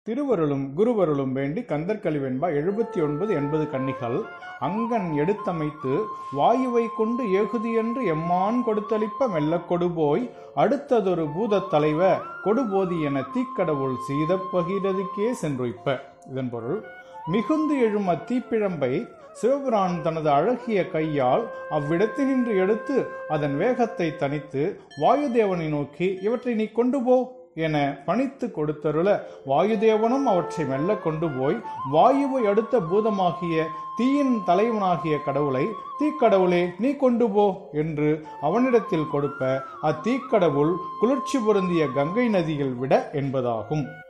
திருவருளும் குருவருளும் வேண்டி கந்தற்கழி வெண்பா எழுபத்தி ஒன்பது எண்பது கன்னிகள் அங்கன் எடுத்தமைத்து வாயுவை கொண்டு ஏகுதி என்று எம்மான் கொடுத்தளிப்ப மெல்லக் கொடுபோய் அடுத்ததொரு பூதத் தலைவ கொடுபோதி என தீக்கடவுள் சீதப் பகிரதுக்கே சென்றுய்ப்ப இதன் பொருள் மிகுந்து எழும் அத்தீப்பிழம்பை சிவபிரான் தனது அழகிய கையால் அவ்விடத்தினின்று எடுத்து அதன் வேகத்தை தனித்து வாயுதேவனை நோக்கி இவற்றை நீ கொண்டு போ என பணித்து கொடுத்தருள வாயுதேவனும் அவற்றை மெல்ல கொண்டு போய் வாயுவை அடுத்த பூதமாகிய தீயின் தலைவனாகிய கடவுளை தீக்கடவுளே நீ கொண்டு போ என்று அவனிடத்தில் கொடுப்ப அத்தீக்கடவுள் குளிர்ச்சி பொருந்திய கங்கை நதியில் விட என்பதாகும்